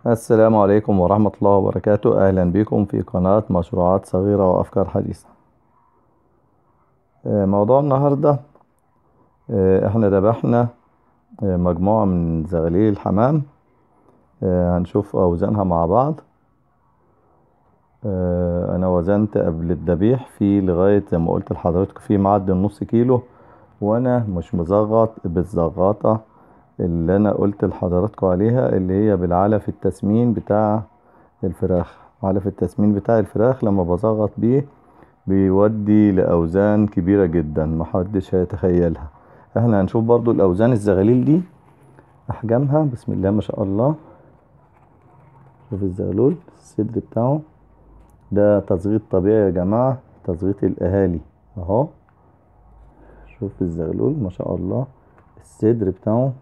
السلام عليكم ورحمة الله وبركاته أهلا بكم في قناة مشروعات صغيرة وأفكار حديثة آه، موضوع النهاردة آه، احنا ذبحنا آه، مجموعة من زغاليل الحمام هنشوف أوزانها مع بعض أنا وزنت قبل الذبيح في لغاية زي ما قلت لحضرتك في معدل نص كيلو وأنا مش مزغط بالزغاطة اللي انا قلت لحضراتكم عليها اللي هي بالعلف التسمين بتاع الفراخ علف التسمين بتاع الفراخ لما بزغط بيه بيودي لأوزان كبيرة جدا محدش هيتخيلها احنا هنشوف برضو الأوزان الزغاليل دي أحجامها بسم الله ما شاء الله شوف الزغلول الصدر بتاعه ده تزغيط طبيعي يا جماعة تزغيط الأهالي اهو شوف الزغلول ما شاء الله الصدر بتاعه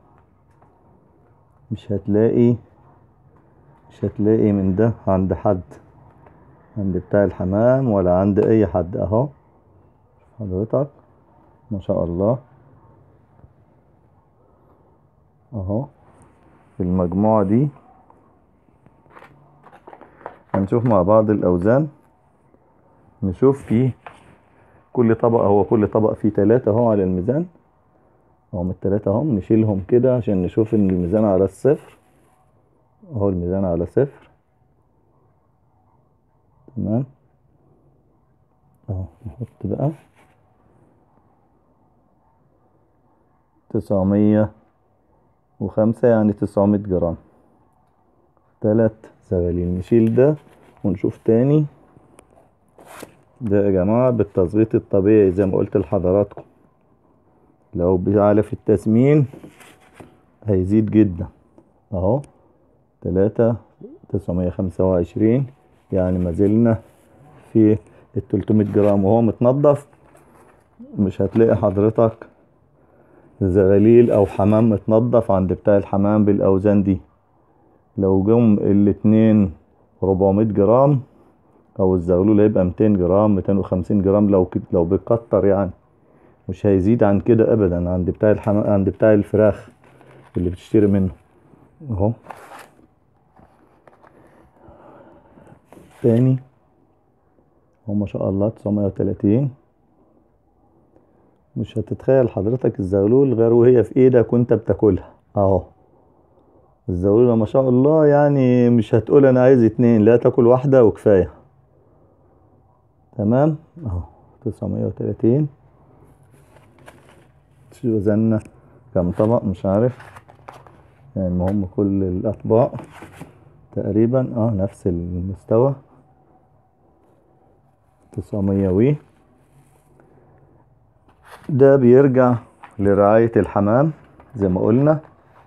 مش هتلاقي مش هتلاقي من ده عند حد عند بتاع الحمام ولا عند اي حد اهو حضرتك ما شاء الله اهو في المجموعة دي هنشوف مع بعض الاوزان نشوف فيه كل طبق هو كل طبق فيه تلاتة اهو على الميزان اهم التلاتة اهم نشيلهم كده عشان نشوف ان الميزان على الصفر اهو الميزان على صفر تمام اهو نحط بقى تسعمية وخمسة يعني تسعمية جرام تلات زغاليل نشيل ده ونشوف تاني ده يا جماعة بالتظبيط الطبيعي زي ما قلت لحضراتكم لو بعلف التسمين هيزيد جدا اهو تلاتة تسعمية خمسة وعشرين يعني ما زلنا في التلتمية جرام وهو متنضف مش هتلاقي حضرتك زغاليل او حمام متنضف عند بتاع الحمام بالاوزان دي لو جم الاتنين ربعمية جرام او الزغلول هيبقى ميتين جرام ميتين وخمسين جرام لو لو بيكتر يعني مش هيزيد عن كده ابدا عند بتاع الحمام عند بتاع الفراخ اللي بتشتري منه اهو تاني اهو ما شاء الله تسعمية وتلاتين مش هتتخيل حضرتك الزغلول غير وهي في ايدك وانت بتاكلها اهو الزغلولة ما شاء الله يعني مش هتقول انا عايز اتنين لا تاكل واحدة وكفاية تمام اهو تسعمية وتلاتين وزننا كم طبق مش عارف يعني المهم كل الأطباق تقريبا اه نفس المستوى تسعمية وي ده بيرجع لرعاية الحمام زي ما قلنا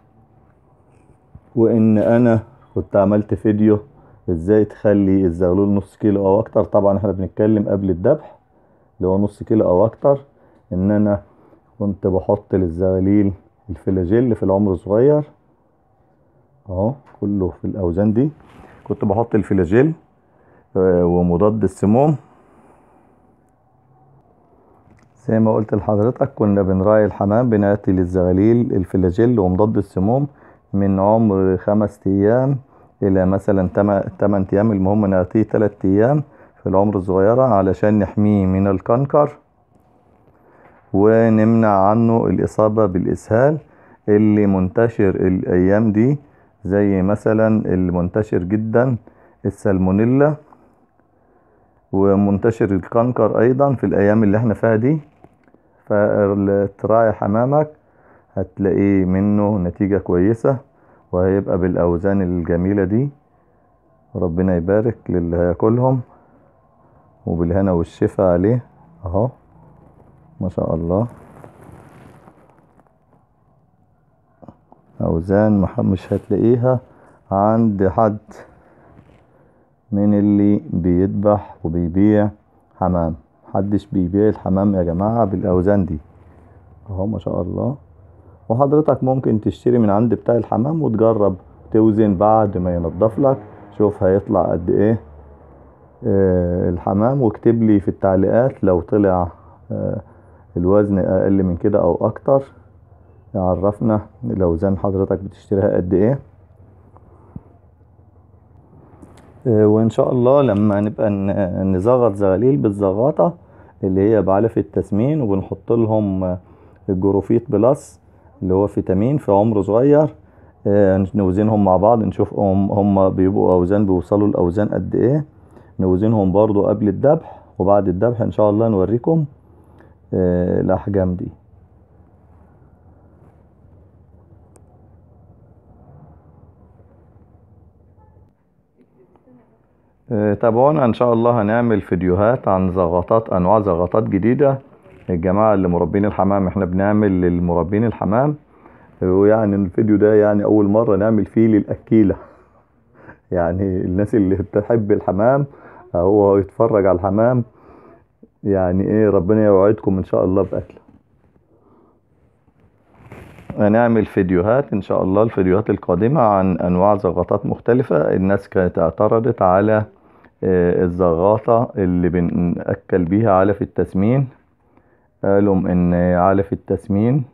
وان انا كنت عملت فيديو ازاي تخلي الزغلول نص كيلو او اكتر طبعا احنا بنتكلم قبل الذبح اللي هو نص كيلو او اكتر ان انا كنت بحط للزغاليل الفلاجيل في العمر الصغير اهو كله في الاوزان دي كنت بحط الفلاجيل ومضاد السموم زي ما قلت لحضرتك كنا بنراعي الحمام بنعطي للزغاليل الفلاجيل ومضاد السموم من عمر خمس ايام الى مثلا تمن ايام المهم نعطيه تلات ايام في العمر الصغيرة علشان نحميه من الكنكر ونمنع عنه الإصابة بالإسهال اللي منتشر الأيام دي زي مثلا المنتشر جدا السالمونيلا ومنتشر الكنكر أيضا في الأيام اللي احنا فيها دي فتراعي حمامك هتلاقيه منه نتيجة كويسة وهيبقى بالأوزان الجميلة دي ربنا يبارك للي هياكلهم وبالهنا والشفا عليه اهو ما شاء الله اوزان مش هتلاقيها عند حد من اللي بيذبح وبيبيع حمام محدش بيبيع الحمام يا جماعة بالاوزان دي اهو ما شاء الله وحضرتك ممكن تشتري من عند بتاع الحمام وتجرب توزن بعد ما ينضف لك شوف هيطلع قد ايه آه الحمام واكتب لي في التعليقات لو طلع آه الوزن اقل من كده او اكتر عرفنا الاوزان حضرتك بتشتريها قد ايه آه، وان شاء الله لما نبقى ن- نزغط زغاليل بالزغاطة اللي هي بعلف التسمين وبنحط لهم آه، الجروفيت بلس اللي هو فيتامين في عمر صغير آه، نوزنهم مع بعض نشوف هم, هم بيبقوا اوزان بيوصلوا الاوزان قد ايه نوزنهم برضو قبل الذبح وبعد الذبح ان شاء الله نوريكم آه، الاحجام دي آه، تابعونا ان شاء الله هنعمل فيديوهات عن زغطات انواع زغطات جديدة الجماعة اللي مربين الحمام احنا بنعمل للمربين الحمام ويعني الفيديو ده يعني اول مرة نعمل فيه للاكيلة يعني الناس اللي بتحب الحمام هو يتفرج على الحمام يعني ايه ربنا يوعدكم ان شاء الله باكل هنعمل فيديوهات ان شاء الله الفيديوهات القادمة عن انواع زغطات مختلفة الناس كانت اعترضت على آه، الزغاطة اللي بنأكل بيها علف التسمين قالوا ان علف التسمين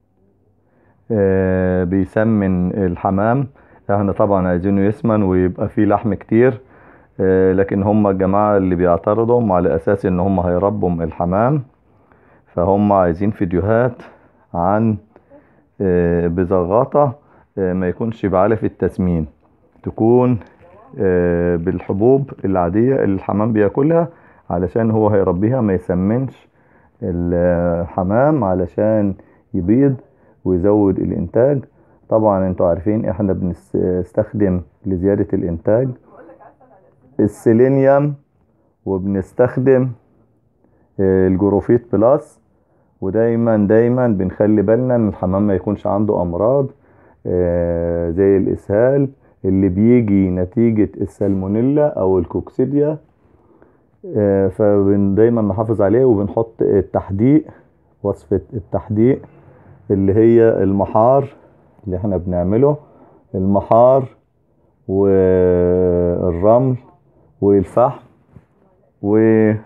آه، بيسمن الحمام احنا طبعا عايزينه يسمن ويبقى فيه لحم كتير آه، لكن هم الجماعة اللي بيعترضوا على اساس ان هم هيربوا الحمام فهم عايزين فيديوهات عن آه، بزغاطة آه، ما يكونش بعلف التسمين تكون آه، بالحبوب العادية اللي الحمام بياكلها علشان هو هيربيها ما يسمنش الحمام علشان يبيض ويزود الانتاج طبعا انتوا عارفين احنا بنستخدم لزيادة الانتاج السيلينيوم وبنستخدم آه، الجروفيت بلس ودايما دايما بنخلي بالنا ان الحمام ما يكونش عنده امراض آه، زي الاسهال اللي بيجي نتيجة السالمونيلا او الكوكسيديا آه، فدايما نحافظ عليه وبنحط التحديق وصفة التحديق اللي هي المحار اللي احنا بنعمله المحار والرمل والفحم و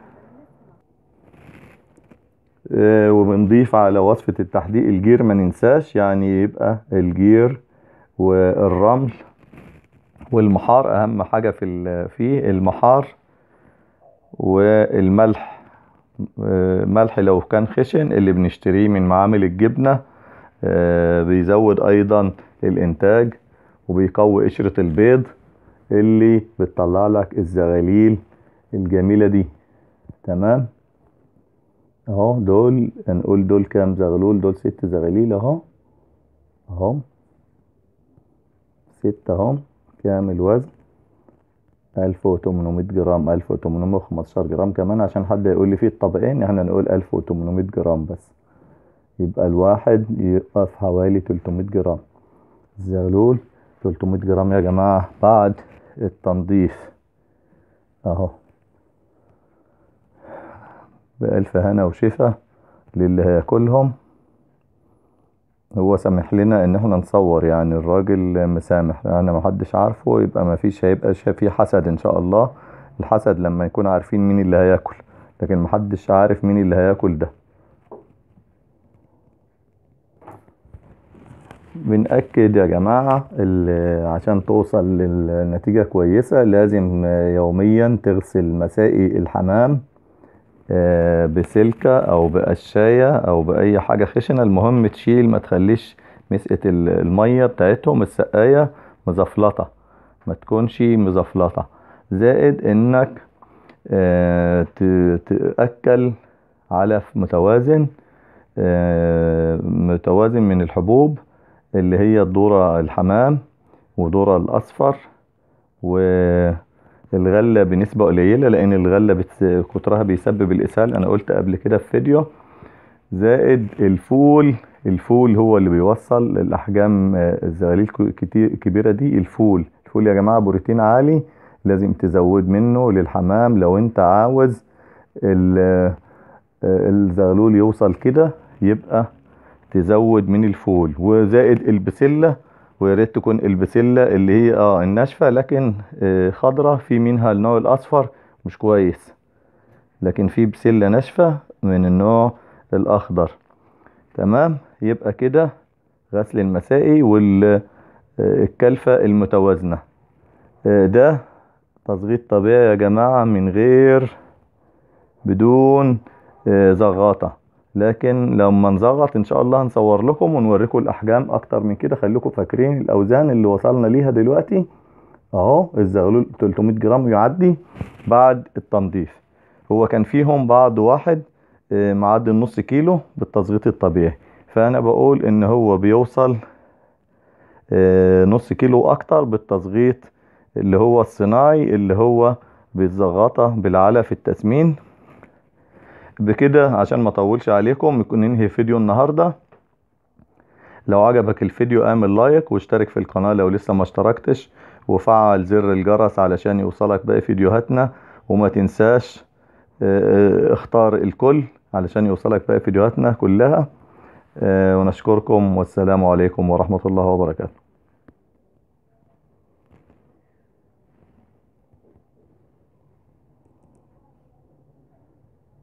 آه، وبنضيف على وصفة التحديق الجير ما ننساش يعني يبقى الجير والرمل والمحار اهم حاجة في ال- فيه المحار والملح آه، ملح لو كان خشن اللي بنشتريه من معامل الجبنة آه، بيزود ايضا الانتاج وبيقوي قشرة البيض اللي بتطلع لك الزغاليل الجميلة دي تمام اهو دول هنقول دول كام زغلول دول ست زغاليل اهو اهو ستة اهو كام الوزن ألف وتمنمية جرام ألف وتمنمية وخمستاشر جرام كمان عشان حد يقول لي فيه الطبقين احنا نقول ألف وتمنمية جرام بس يبقى الواحد يبقى في حوالي تلتمية جرام الزغلول تلتمية جرام يا جماعة بعد التنظيف اهو بألف هنا وشفا للي هياكلهم هو سامح لنا ان احنا نصور يعني الراجل مسامح يعني محدش عارفه يبقى مفيش هيبقى في حسد ان شاء الله الحسد لما يكون عارفين مين اللي هياكل لكن محدش عارف مين اللي هياكل ده بنأكد يا جماعة ال- عشان توصل للنتيجة كويسة لازم يوميا تغسل مسائي الحمام آه، بسلكة او بقشاية او باي حاجة خشنة المهم تشيل ما تخليش مسقة ال- المية بتاعتهم السقاية مزفلطة ما تكونش مزفلطة زائد انك آه، ت- تأكل علف متوازن آه، متوازن من الحبوب اللي هي الذرة الحمام وذرة الأصفر والغلة بنسبة قليلة لأن الغلة بتس... كترها بيسبب الإسهال أنا قلت قبل كده في فيديو زائد الفول الفول هو اللي بيوصل الأحجام آه، الزغاليل ك- كتير كبيرة دي الفول الفول يا جماعة بروتين عالي لازم تزود منه للحمام لو انت عاوز ال- آه، الزغلول يوصل كده يبقى تزود من الفول وزائد البسلة ويا ريت تكون البسلة اللي هي اه الناشفة لكن آه خضرة في منها النوع الأصفر مش كويس لكن في بسلة ناشفة من النوع الأخضر تمام يبقى كده غسل المسائي والكلفة المتوازنة آه ده تظغيط طبيعي يا جماعة من غير بدون آه، زغاطة لكن لما نزغط ان شاء الله هنصور لكم ونوريكم الاحجام اكتر من كده خليكم فاكرين الاوزان اللي وصلنا ليها دلوقتي اهو الزغلول 300 جرام يعدي بعد التنظيف هو كان فيهم بعض واحد آه، معدي النص كيلو بالتظغيط الطبيعي فانا بقول ان هو بيوصل آه، نص كيلو اكتر بالتظغيط اللي هو الصناعي اللي هو بالزغاطة بالعلى في التسمين بكده عشان ما اطولش عليكم يكون ننهي فيديو النهاردة لو عجبك الفيديو اعمل لايك واشترك في القناة لو لسه ما اشتركتش وفعل زر الجرس علشان يوصلك باقي فيديوهاتنا وما تنساش اه، اه، اختار الكل علشان يوصلك باقي فيديوهاتنا كلها اه، ونشكركم والسلام عليكم ورحمة الله وبركاته